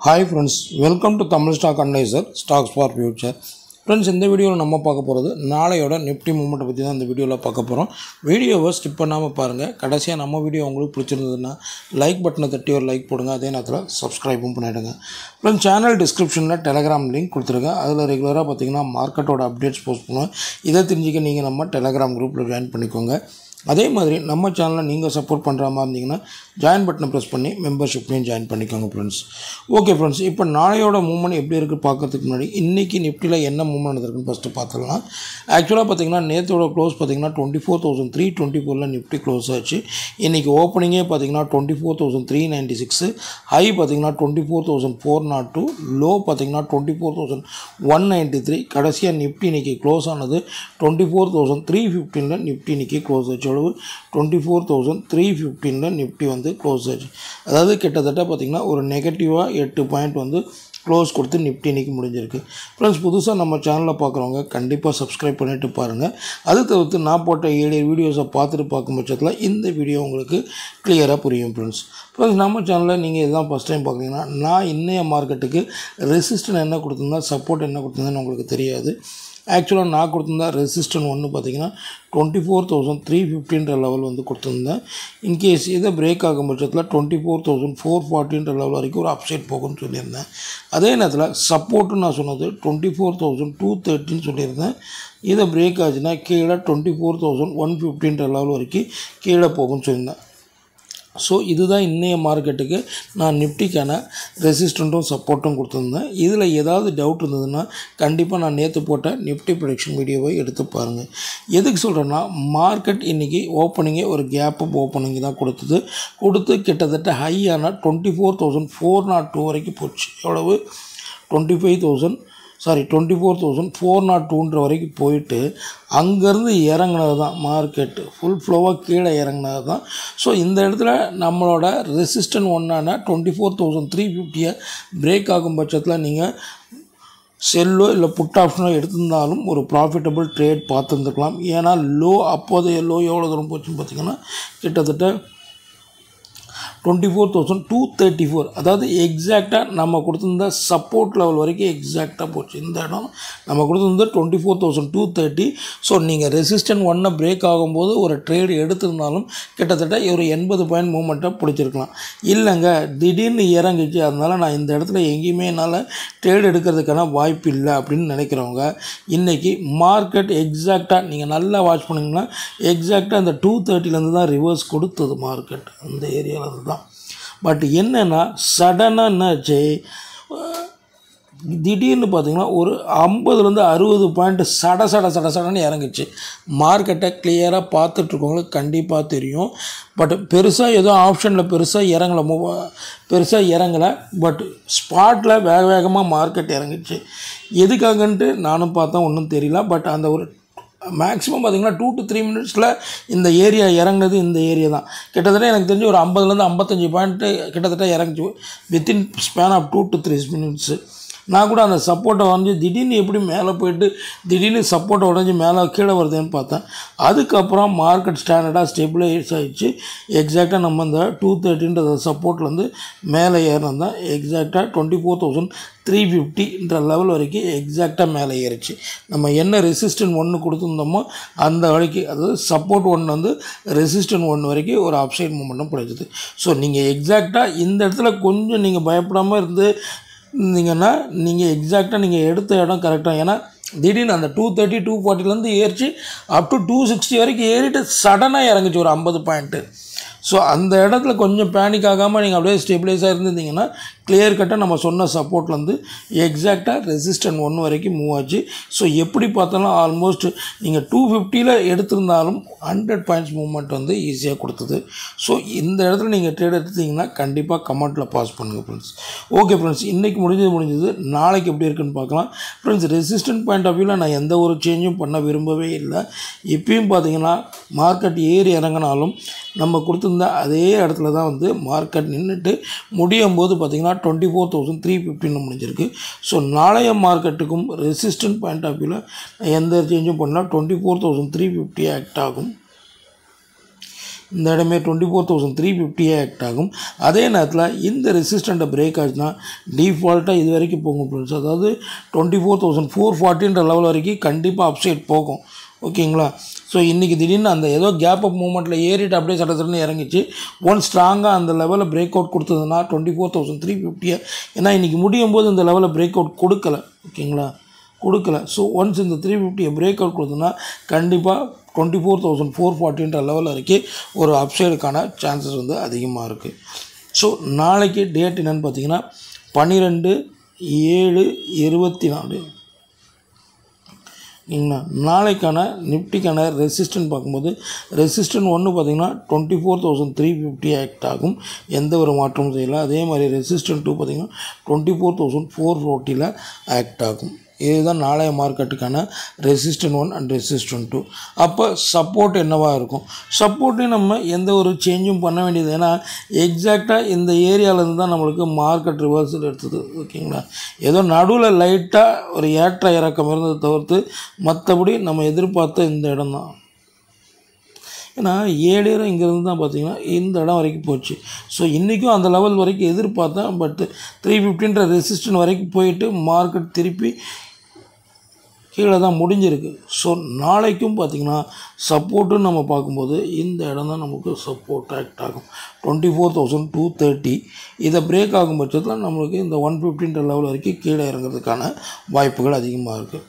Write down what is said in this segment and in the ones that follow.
hi friends welcome to Tamil stock analyser stocks for future friends இந்த வீடியோவில் நம்ம பார்க்க போகிறது நாளையோட நிஃப்டி மூமெண்ட்டை பற்றி தான் இந்த வீடியோவில் பார்க்க போகிறோம் வீடியோவை ஸ்கிப் பண்ணாமல் பாருங்கள் கடைசியாக நம்ம வீடியோ உங்களுக்கு பிடிச்சிருந்ததுன்னா லைக் பட்டனை தட்டி ஒரு லைக் போடுங்க அதே நேரத்தில் சப்ஸ்கிரைபும் பண்ணிவிடுங்க ஃப்ரெண்ட்ஸ் சேனல் டிஸ்கிரிப்ஷனில் டெலகிராம் லிங்க் கொடுத்துருக்கேன் அதில் ரெகுலராக பார்த்தீங்கன்னா மார்க்கெட்டோட அப்டேட்ஸ் போஸ்ட் பண்ணுவேன் இதை தெரிஞ்சுக்க நீங்கள் நம்ம டெலகிராம் குரூப்பில் ஜாயின் பண்ணிக்கோங்க அதே மாதிரி நம்ம சேனலை நீங்கள் சப்போர்ட் பண்ணுற மாதிரி இருந்தீங்கன்னா ஜாயின் பட்டனை ப்ரெஸ் பண்ணி மெம்பர்ஷிப்லையும் ஜாயின் பண்ணிக்கோங்க ஃப்ரெண்ட்ஸ் ஓகே ஃப்ரெண்ட்ஸ் இப்போ நாளையோட மூவ்மெண்ட் எப்படி இருக்குது பார்க்கறதுக்கு முன்னாடி இன்றைக்கி நிஃப்டியில் என்ன மூவ்மெண்ட் நடந்திருக்குன்னு ஃபஸ்ட்டு பார்த்துக்கலாம் ஆக்சுவலாக பார்த்தீங்கன்னா நேற்றோட க்ளோஸ் பார்த்தீங்கன்னா twenty four thousand three twenty ஃபோரில் நிஃப்டி க்ளோஸ் ஆச்சு இன்றைக்கி ஓப்பனிங்கே பார்த்தீங்கன்னா twenty four thousand three ninety six high பார்த்தீங்கன்னா twenty four thousand four nought two low பார்த்தீங்கன்னா twenty four thousand one ninety three கடைசியாக நிஃப்டி இன்றைக்கி க்ளோஸ் ஆனது டுவெண்ட்டி ஃபோர் தௌசண்ட் த்ரீ ஃபிஃப்டீனில் நிஃப்டி இன்றைக்கி க்ளோஸ் ஆச்சு அளவு டுவெண்ட்டி ஃபோர் தௌசண்ட் த்ரீ ஃபிஃப்டீனில் நிஃப்டி வந்து க்ளோஸ் ஆச்சு அதாவது கிட்டத்தட்ட பார்த்திங்கன்னா ஒரு நெகட்டிவாக எட்டு பாயிண்ட் வந்து க்ளோஸ் கொடுத்து நிஃப்டி இன்றைக்கி முடிஞ்சிருக்கு ஃப்ரெண்ட்ஸ் புதுசாக நம்ம சேனலில் பார்க்குறவங்க கண்டிப்பாக சப்ஸ்கிரைப் பண்ணிவிட்டு பாருங்கள் அது தவிர்த்து நான் போட்ட ஏழு வீடியோஸை பார்த்துட்டு பார்க்கும் பட்சத்தில் இந்த வீடியோ உங்களுக்கு கிளியராக புரியும் ஃப்ரெண்ட்ஸ் ஃப்ரெண்ட்ஸ் நம்ம சேனலில் நீங்கள் இதுதான் ஃபஸ்ட் டைம் பார்க்குறீங்கன்னா நான் இன்னைய மார்க்கெட்டுக்கு ரெசிஸ்டன் என்ன கொடுத்துருந்தா சப்போர்ட் என்ன கொடுத்துருந்தேன்னு உங்களுக்கு தெரியாது ஆக்சுவலாக நான் கொடுத்துருந்தா ரெசிஸ்டன் ஒன்று பார்த்தீங்கன்னா டுவெண்ட்டி ஃபோர் தௌசண்ட் த்ரீ ஃபிஃப்டின்ற லெவல் வந்து கொடுத்துருந்தேன் இன்கேஸ் இதை பிரேக் ஆகும் பட்சத்தில் டுவெண்ட்டி ஃபோர் தௌசண்ட் ஃபோர் ஃபார்ட்டின்ற லெவல் வரைக்கும் ஒரு அப்சைட் போகும்னு சொல்லியிருந்தேன் அதே நேரத்தில் சப்போர்ட்டுன்னு நான் சொன்னது டுவெண்ட்டி ஃபோர் தௌசண்ட் டூ தேர்ட்டின்னு சொல்லியிருந்தேன் இதை பிரேக் ஆச்சுன்னா கீழே டுவெண்ட்டி ஃபோர் தௌசண்ட் ஒன் ஃபிஃப்டின்ற லெவல் வரைக்கும் கீழே போகும்னு சொல்லியிருந்தேன் ஸோ இதுதான் இன்றைய மார்க்கெட்டுக்கு நான் நிஃப்டிக்கான ரெசிஸ்டண்ட்டும் சப்போர்ட்டும் கொடுத்துருந்தேன் இதில் ஏதாவது டவுட் இருந்ததுன்னா கண்டிப்பாக நான் நேற்று போட்ட நிஃப்டி ப்ரொடக்ஷன் வீடியோவை எடுத்து பாருங்கள் எதுக்கு சொல்கிறேன்னா மார்க்கெட் இன்றைக்கி ஓப்பனிங்கே ஒரு கேப் அப் ஓப்பனிங் தான் கொடுத்தது கொடுத்து கிட்டத்தட்ட ஹையான twenty four thousand four nought two வரைக்கும் போச்சு எவ்வளவு twenty five thousand sorry twenty four thousand four nought டூன்ற வரைக்கும் போயிட்டு அங்கேருந்து இறங்கினது தான் மார்க்கெட்டு ஃபுல் ஃப்ளோவாக கீழே இறங்கினது தான் ஸோ இந்த இடத்துல நம்மளோட ரெசிஸ்டன் ஒன்றான டுவெண்ட்டி ஃபோர் தௌசண்ட் த்ரீ ஃபிஃப்டியை பிரேக் ஆகும் பட்சத்தில் நீங்கள் செல்லோ இல்லை புட் ஆப்ஷனோ எடுத்திருந்தாலும் ஒரு ப்ராஃபிட்டபிள் ட்ரேட் பார்த்துருந்துருக்கலாம் ஏன்னா லோ அப்போதைய லோ எவ்வளோ தூரம் போச்சுன்னு பார்த்தீங்கன்னா கிட்டத்தட்ட twenty four thousand two thirty four அதாவது எக்ஸாக்டாக நம்ம கொடுத்துருந்த சப்போர்ட் லெவல் வரைக்கும் எக்ஸாக்டாக போச்சு இந்த இடம் நம்ம கொடுத்துருந்த twenty four thousand two thirty so நீங்கள் ரெசிஸ்டன்ட் ஒன்னை பிரேக் ஆகும்போது ஒரு ட்ரேடு எடுத்திருந்தாலும் கிட்டத்தட்ட ஒரு எண்பது பாயிண்ட் மூமெண்ட்டை பிடிச்சிருக்கலாம் இல்லைங்க திடீர்னு இறங்கிச்சு அதனால் நான் இந்த இடத்துல எங்கேயுமே என்னால் ட்ரேடு எடுக்கிறதுக்கான வாய்ப்பு இல்லை அப்படின்னு நினைக்கிறவங்க இன்றைக்கி மார்க்கெட் எக்ஸாக்டாக நீங்கள் நல்லா வாட்ச் பண்ணிங்கன்னா எக்ஸாக்டாக அந்த டூ தேர்ட்டிலேருந்து தான் ரிவர்ஸ் கொடுத்தது மார்க்கெட் அந்த ஏரியாவிலேருந்து தான் பட் என்னென்னா சடனாக என்னாச்சு திடீர்னு பார்த்தீங்கன்னா ஒரு ஐம்பதுலேருந்து அறுபது பாயிண்ட் சட சட சட சடன்னு இறங்குச்சு மார்க்கெட்டை கிளியராக பார்த்துட்ருக்கவங்களுக்கு கண்டிப்பாக தெரியும் பட் பெருசாக ஏதோ ஆப்ஷனில் பெருசாக இறங்கலை மூவ் பெருசாக இறங்கலை பட் ஸ்பாட்டில் வேக வேகமாக மார்க்கெட் இறங்குச்சு எதுக்காகன்ட்டு நானும் பார்த்தா ஒன்றும் தெரியல பட் அந்த ஒரு மேக்ஸிமம் பார்த்திங்கன்னா டூ டு த்ரீ மினிட்ஸில் இந்த ஏரியா இறங்குனது இந்த ஏரியா தான் கிட்டத்தட்ட எனக்கு தெரிஞ்சு ஒரு ஐம்பதுலேருந்து ஐம்பத்தஞ்சு பாயிண்ட்டு கிட்டத்தட்ட இறங்குச்சு within span of two to three minutes நான் கூட அந்த சப்போர்ட்டை வரைஞ்சி திடீர்னு எப்படி மேலே போயிட்டு திடீர்னு சப்போர்ட்டை உடஞ்சி மேலே கீழே வருதுன்னு பார்த்தேன் அதுக்கப்புறம் மார்க்கெட் ஸ்டாண்டர்டாக ஸ்டெபிளைஸ் ஆகிடுச்சு எக்ஸாக்டாக நம்ம இந்த டூ தேர்ட்டின்ற சப்போர்ட்லேருந்து மேலே ஏறினது தான் எக்ஸாக்டாக டுவெண்ட்டி ஃபோர் தௌசண்ட் த்ரீ ஃபிஃப்டின்ற லெவல் வரைக்கும் எக்ஸாக்டாக மேலே ஏறிச்சு நம்ம என்ன ரெசிஸ்டன் ஒன்று கொடுத்துருந்தோமோ அந்த வரைக்கும் அதாவது சப்போர்ட் ஒன்று வந்து ரெசிஸ்டன் ஒன்று வரைக்கும் ஒரு அப்சைட் மூமெண்ட்டும் கிடைச்சிது ஸோ நீங்கள் எக்ஸாக்டாக இந்த இடத்துல கொஞ்சம் நீங்கள் பயப்படாமல் இருந்து இருந்தீங்கன்னா நீங்கள் எக்ஸாக்டாக நீங்கள் எடுத்த இடம் கரெக்டாக ஏன்னா திடீர்னு அந்த டூ தேர்ட்டி டூ ஃபார்ட்டிலேருந்து ஏறிச்சு அப் டு டூ சிக்ஸ்டி வரைக்கும் ஏறிட்டு சடனாக இறங்குச்சு ஒரு ஐம்பது பாயிண்ட்டு ஸோ அந்த இடத்துல கொஞ்சம் பேனிக் ஆகாமல் நீங்கள் அப்படியே ஸ்டெபிளைஸாக இருந்திருந்தீங்கன்னா கிளியர் கட்டாக நம்ம சொன்ன சப்போர்ட்லேருந்து எக்ஸாக்டாக ரெசிஸ்டன் ஒன்று வரைக்கும் மூவ் ஆச்சு ஸோ எப்படி பார்த்தாலும் ஆல்மோஸ்ட் நீங்கள் டூ ஃபிஃப்டியில் எடுத்திருந்தாலும் ஹண்ட்ரட் பாயிண்ட்ஸ் மூவ்மெண்ட் வந்து ஈஸியாக கொடுத்தது ஸோ இந்த இடத்துல நீங்கள் ட்ரேட் எடுத்தீங்கன்னா கண்டிப்பாக கமெண்ட்டில் பாஸ் பண்ணுங்கள் ஃப்ரெண்ட்ஸ் ஓகே ஃப்ரெண்ட்ஸ் இன்றைக்கி முடிஞ்சது முடிஞ்சது நாளைக்கு எப்படி இருக்குன்னு பார்க்கலாம் ஃப்ரெண்ட்ஸ் ரெசிஸ்டன்ட் பாயிண்ட் ஆஃப் வியூவில் நான் எந்த ஒரு சேஞ்சும் பண்ண விரும்பவே இல்லை இப்பயும் பார்த்தீங்கன்னா மார்க்கெட் ஏறி இறங்கினாலும் நம்ம கொடுத்துருந்த அதே இடத்துல தான் வந்து மார்க்கெட் நின்றுட்டு முடியும் போது பார்த்திங்கன்னா டுவெண்ட்டி ஃபோர் தௌசண்ட் த்ரீ ஃபிஃப்டின்னு முடிஞ்சிருக்கு ஸோ நாளைய மார்க்கெட்டுக்கும் ரெசிஸ்டன்ட் பாயிண்ட் ஆஃப் வியூவில் எந்த சேஞ்சும் பண்ணால் twenty four thousand three fifty act ஆகும் இந்த இடமே டுவெண்ட்டி ஃபோர் தௌசண்ட் த்ரீ ஃபிஃப்டியே ஆக்ட் ஆகும் அதே நேரத்தில் இந்த ரெசிஸ்டண்ட்டை பிரேக் ஆச்சுன்னா டிஃபால்ட்டாக இது வரைக்கும் போகும் ஃப்ரெண்ட்ஸ் அதாவது டுவெண்ட்டி ஃபோர் தௌசண்ட் ஃபோர் ஃபார்ட்டின்ற லெவல் வரைக்கும் கண்டிப்பாக அப்சைட் போகும் ஓகேங்களா ஸோ இன்றைக்கி திடீர்னு அந்த ஏதோ கேப் அப் மூமெண்ட்டில் ஏறிட்டு அப்படியே சட்ட சட்டன்னு இறங்கிச்சு ஒன் ஸ்ட்ராங்காக அந்த லெவலில் பிரேக் அவுட் கொடுத்ததுன்னா டுவெண்ட்டி ஃபோர் தௌசண்ட் த்ரீ ஃபிஃப்டியை ஏன்னா இன்றைக்கி முடியும் போது இந்த லெவலில் பிரேக் அவுட் கொடுக்கல ஓகேங்களா கொடுக்கல ஸோ ஒன்ஸ் இந்த த்ரீ ஃபிஃப்டியை பிரேக் அவுட் கொடுத்தோன்னா கண்டிப்பாக டுவெண்ட்டி ஃபோர் தௌசண்ட் ஃபோர் ஃபார்ட்டின்ற லெவல் வரைக்கும் ஒரு அப்சைடுக்கான சான்சஸ் வந்து அதிகமாக இருக்குது ஸோ நாளைக்கு டேட் என்னென்னு பார்த்தீங்கன்னா பன்னிரெண்டு ஏழு இருபத்தி நாலு சரிங்களா நாளைக்கான நிஃப்டிக்கான ரெசிஸ்டன்ட் பார்க்கும்போது ரெசிஸ்டன்ட் ஒன்று பார்த்தீங்கன்னா twenty four thousand three fifty act ஆகும் எந்த ஒரு மாற்றமும் செய்யலை அதே மாதிரி ரெசிஸ்டன்ட் டூ பார்த்தீங்கன்னா டுவெண்ட்டி ஃபோர் தௌசண்ட் ஃபோர் ஃபோர்ட்டியில் ஆக்ட் ஆகும் இதுதான் நாளைய மார்க்கெட்டுக்கான resistant one and resistant two அப்போ சப்போர்ட் என்னவாக இருக்கும் சப்போர்ட்டையும் நம்ம எந்த ஒரு சேஞ்சும் பண்ண வேண்டியது ஏன்னா எக்ஸாக்டாக இந்த ஏரியாவிலேருந்து தான் நம்மளுக்கு மார்க்கெட் ரிவர்சல் எடுத்தது ஓகேங்களா ஏதோ நடுவில் லைட்டாக ஒரு ஏற்ற இறக்கம் இருந்ததை தவிர்த்து மற்றபடி நம்ம எதிர்பார்த்த இந்த இடம் தான் ஏன்னா ஏழேரம் இங்கேருந்து தான் பார்த்தீங்கன்னா இந்த இடம் வரைக்கும் போச்சு ஸோ இன்றைக்கும் அந்த லெவல் வரைக்கும் எதிர்பார்த்தேன் பட் த்ரீ ஃபிஃப்டின்ற ரெசிஸ்டன் வரைக்கும் போயிட்டு மார்க்கெட் திருப்பி கீழே தான் முடிஞ்சிருக்கு ஸோ நாளைக்கும் பார்த்திங்கன்னா சப்போர்ட்டுன்னு நம்ம பார்க்கும்போது இந்த இடம் தான் நமக்கு சப்போர்ட் ஆக்ட் ஆகும் twenty four thousand two thirty இதை பிரேக் ஆகும் பட்சத்தில் நம்மளுக்கு இந்த ஒன் ஃபிஃப்டின்ற லெவல் வரைக்கும் கீழே இறங்குறதுக்கான வாய்ப்புகள் அதிகமாக இருக்குது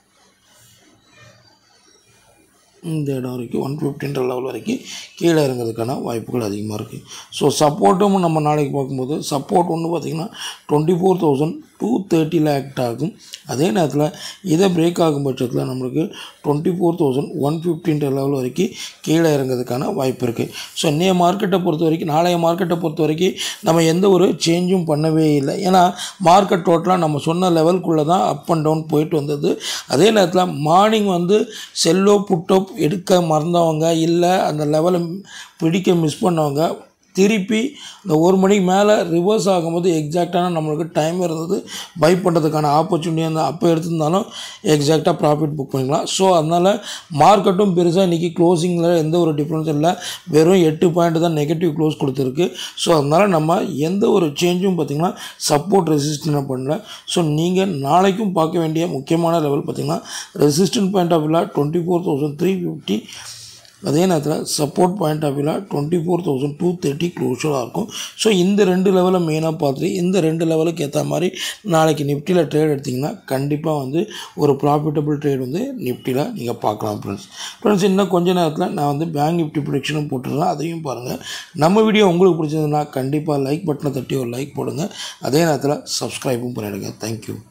இந்த இடம் வரைக்கும் ஒன் ஃபிஃப்டின்ற லெவல் வரைக்கும் கீழே இறங்குறதுக்கான வாய்ப்புகள் அதிகமாக இருக்குது ஸோ சப்போர்ட்டும் நம்ம நாளைக்கு பார்க்கும்போது சப்போர்ட் ஒன்று பார்த்திங்கன்னா டுவெண்ட்டி ஃபோர் தௌசண்ட் டூ தேர்ட்டியில் ஆக்ட் ஆகும் அதே நேரத்தில் இதை பிரேக் ஆகும் பட்சத்தில் நம்மளுக்கு டுவெண்ட்டி ஃபோர் தௌசண்ட் ஒன் ஃபிஃப்டின்ற லெவல் வரைக்கும் கீழே இறங்குறதுக்கான வாய்ப்பு இருக்குது ஸோ இன்றைய மார்க்கெட்டை பொறுத்த வரைக்கும் நாளைய மார்க்கெட்டை பொறுத்த வரைக்கும் நம்ம எந்த ஒரு சேஞ்சும் பண்ணவே இல்லை ஏன்னா மார்க்கெட் டோட்டலாக நம்ம சொன்ன லெவலுக்குள்ளே தான் அப் அண்ட் டவுன் போயிட்டு வந்தது அதே நேரத்தில் மார்னிங் வந்து செல்லோ புட்டோ எடுக்க மறந்தவங்க இல்லை அந்த லெவலை பிடிக்க மிஸ் பண்ணவங்க திருப்பி இந்த ஒரு மணிக்கு மேலே ரிவர்ஸ் ஆகும்போது எக்ஸாக்டான நம்மளுக்கு டைம் இருந்தது பை பண்ணுறதுக்கான ஆப்பர்ச்சுனிட்டி அந்த அப்போ எடுத்திருந்தாலும் எக்ஸாக்டாக ப்ராஃபிட் புக் பண்ணிக்கலாம் ஸோ அதனால் மார்க்கெட்டும் பெருசாக இன்றைக்கி க்ளோசிங்கில் எந்த ஒரு டிஃப்ரென்ஸும் இல்லை வெறும் எட்டு பாயிண்ட் தான் நெகட்டிவ் க்ளோஸ் கொடுத்துருக்கு ஸோ அதனால் நம்ம எந்த ஒரு சேஞ்சும் பார்த்திங்கன்னா சப்போர்ட் ரெசிஸ்டன்ட் பண்ணல ஸோ நீங்கள் நாளைக்கும் பார்க்க வேண்டிய முக்கியமான லெவல் பார்த்திங்கன்னா resistant point of view twenty four thousand three fifty அதே நேரத்தில் support point of view twenty four thousand two thirty க்ளோஷராக இருக்கும் ஸோ இந்த ரெண்டு லெவலை மெயினாக பார்த்துட்டு இந்த ரெண்டு லெவலுக்கு ஏற்ற மாதிரி நாளைக்கு நிஃப்டியில் ட்ரேட் எடுத்திங்கன்னா கண்டிப்பாக வந்து ஒரு ப்ராஃபிட்டபிள் ட்ரேட் வந்து நிஃப்டியில் நீங்கள் பார்க்கலாம் ஃப்ரெண்ட்ஸ் ஃப்ரெண்ட்ஸ் இன்னும் கொஞ்ச நேரத்தில் நான் வந்து பேங்க் நிஃப்டி ப்ரொடிக்ஷனும் போட்டுருக்கேன் அதையும் பாருங்கள் நம்ம வீடியோ உங்களுக்கு பிடிச்சதுன்னா கண்டிப்பாக லைக் பட்டனை தட்டி ஒரு லைக் போடுங்க அதே நேரத்தில் சப்ஸ்கிரைபும் பண்ணிவிடுங்க தேங்க்யூ